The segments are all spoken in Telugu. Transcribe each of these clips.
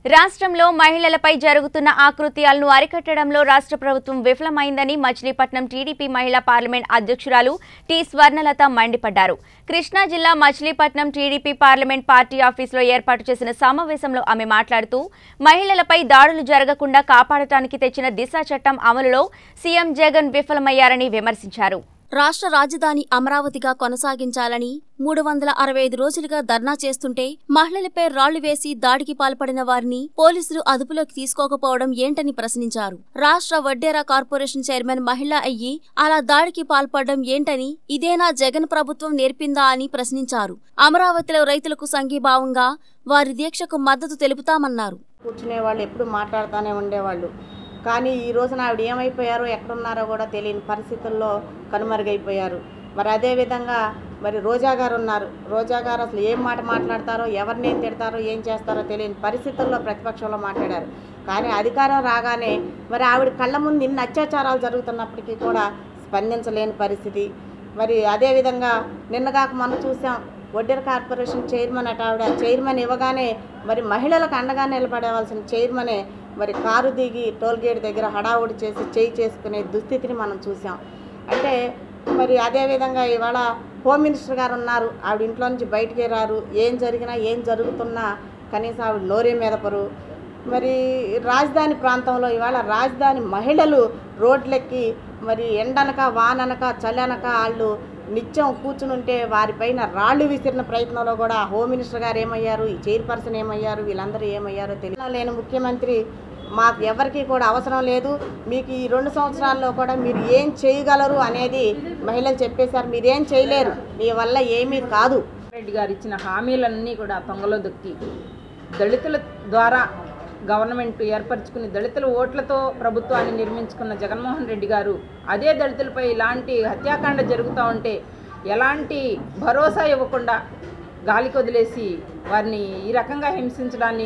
రాష్ట్రంలో మహిళలపై జరుగుతున్న ఆకృత్యాలను అరికట్టడంలో రాష్ట్ర ప్రభుత్వం విఫలమైందని మచిలీపట్నం టీడీపీ మహిళా పార్లమెంట్ అధ్యక్షురాలు టి స్వర్ణలత మండిపడ్డారు కృష్ణా జిల్లా మచిలీపట్నం టీడీపీ పార్లమెంట్ పార్టీ ఆఫీసులో ఏర్పాటు చేసిన సమావేశంలో ఆమె మాట్లాడుతూ మహిళలపై దాడులు జరగకుండా కాపాడటానికి తెచ్చిన దిశ చట్టం అమలులో సీఎం జగన్ విఫలమయ్యారని విమర్శించారు రాష్ట్ర రాజధాని అమరావతిగా కొనసాగించాలని మూడు వందల అరవై ఐదు రోజులుగా ధర్నా చేస్తుంటే మహిళలపై రాళ్లు వేసి దాడికి పాల్పడిన వారిని పోలీసులు అదుపులోకి తీసుకోకపోవడం ఏంటని ప్రశ్నించారు రాష్ట్ర వడ్డేరా కార్పొరేషన్ చైర్మన్ మహిళ అయ్యి అలా దాడికి పాల్పడడం ఏంటని ఇదేనా జగన్ ప్రభుత్వం నేర్పిందా అని ప్రశ్నించారు అమరావతిలో రైతులకు సంఘీభావంగా వారి దీక్షకు మద్దతు తెలుపుతామన్నారు కూర్చునే వాళ్ళు ఎప్పుడు మాట్లాడుతూనే ఉండేవాళ్ళు కానీ ఈ రోజున ఆవిడ ఏమైపోయారో ఎక్కడున్నారో కూడా తెలియని పరిస్థితుల్లో కనుమరుగైపోయారు మరి అదేవిధంగా మరి రోజా గారు ఉన్నారు రోజా గారు అసలు ఏం మాట మాట్లాడతారో ఎవరిని ఏం తిడతారో ఏం చేస్తారో తెలియని పరిస్థితుల్లో ప్రతిపక్షంలో మాట్లాడారు కానీ అధికారం రాగానే మరి ఆవిడ కళ్ళ ముందు ఇన్ని అత్యాచారాలు జరుగుతున్నప్పటికీ కూడా స్పందించలేని పరిస్థితి మరి అదేవిధంగా నిన్నగాక మనం చూసాం వడ్డెర కార్పొరేషన్ చైర్మన్ అట ఆవిడ చైర్మన్ ఇవ్వగానే మరి మహిళలకు అండగా నిలబడవలసిన చైర్మనే మరి కారు దిగి టోల్ గేట్ దగ్గర హడావుడి చేసి చేయి చేసుకునే దుస్థితిని మనం చూసాం అంటే మరి అదేవిధంగా ఇవాళ హోమ్ మినిస్టర్ గారు ఉన్నారు ఆవిడ ఇంట్లో నుంచి బయటికి రారు ఏం జరిగినా ఏం జరుగుతున్నా కనీసం ఆవిడ నోరే మెదపరు మరి రాజధాని ప్రాంతంలో ఇవాళ రాజధాని మహిళలు రోడ్లెక్కి మరి ఎండనక వాననక చలనక వాళ్ళు నిత్యం కూర్చుని ఉంటే వారిపైన రాళ్ళు విసిరిన ప్రయత్నంలో కూడా హోమ్ మినిస్టర్ గారు ఏమయ్యారు ఈ చైర్పర్సన్ ఏమయ్యారు వీళ్ళందరూ ఏమయ్యారో తెలియదు లేని ముఖ్యమంత్రి మాకు ఎవరికి కూడా అవసరం లేదు మీకు ఈ రెండు సంవత్సరాల్లో కూడా మీరు ఏం చేయగలరు అనేది మహిళలు చెప్పేశారు మీరేం చేయలేరు మీ వల్ల ఏమీ కాదు రెడ్డి గారు ఇచ్చిన హామీలన్నీ కూడా తొంగలో దొక్కి దళితుల ద్వారా గవర్నమెంట్ ఏర్పరచుకుని దళితుల ఓట్లతో ప్రభుత్వాన్ని నిర్మించుకున్న జగన్మోహన్ రెడ్డి గారు అదే దళితులపై ఇలాంటి హత్యాకాండ జరుగుతూ ఉంటే ఎలాంటి భరోసా ఇవ్వకుండా గాలికి వదిలేసి వారిని ఈ రకంగా హింసించడాన్ని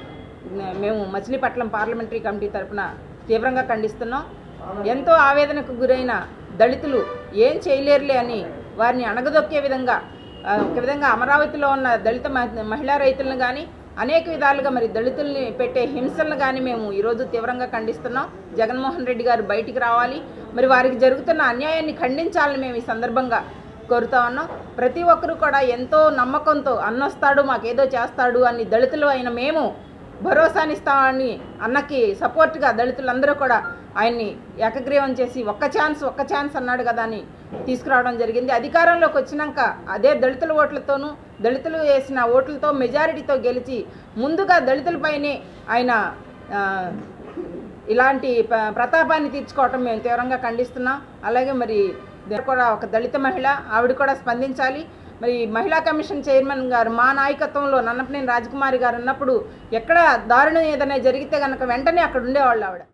మేము మచిలీపట్నం పార్లమెంటరీ కమిటీ తరపున తీవ్రంగా ఖండిస్తున్నాం ఎంతో ఆవేదనకు గురైన దళితులు ఏం చేయలేరులే అని వారిని అణగదొక్కే విధంగా ఆ, ఒక విధంగా అమరావతిలో ఉన్న దళిత మహి- మహిళా రైతులను కానీ అనేక విధాలుగా మరి దళితుల్ని పెట్టే హింసలను కానీ మేము ఈరోజు తీవ్రంగా ఖండిస్తున్నాం జగన్మోహన్ రెడ్డి గారు బయటికి రావాలి మరి వారికి జరుగుతున్న అన్యాయాన్ని ఖండించాలని మేము ఈ సందర్భంగా కోరుతా ఉన్నాం ప్రతి ఒక్కరూ కూడా ఎంతో నమ్మకంతో అన్నొస్తాడు మాకేదో చేస్తాడు అని దళితులు అయిన మేము భరోసానిస్తామని అన్నకి సపోర్ట్గా దళితులందరూ కూడా ఆయన్ని ఏకగ్రీవం చేసి ఒక్క ఛాన్స్ ఒక్క ఛాన్స్ అన్నాడు కదా అని తీసుకురావడం జరిగింది అధికారంలోకి వచ్చినాక అదే దళితుల ఓట్లతోనూ దళితులు వేసిన ఓట్లతో మెజారిటీతో గెలిచి ముందుగా దళితులపైనే ఆయన ఆ, ఇలాంటి ప- ప్రతాపాన్ని తీర్చుకోవటం మేము తీవ్రంగా ఖండిస్తున్నాం అలాగే మరి ఇది కూడా ఒక దళిత మహిళ ఆవిడ కూడా స్పందించాలి మరి మహిళా కమిషన్ చైర్మన్ గారు మా నాయకత్వంలో నన్నపనేని రాజకుమారి గారు ఉన్నప్పుడు ఎక్కడ దారుణం ఏదైనా జరిగితే కనుక వెంటనే అక్కడ ఉండేవాళ్ళు ఆవిడ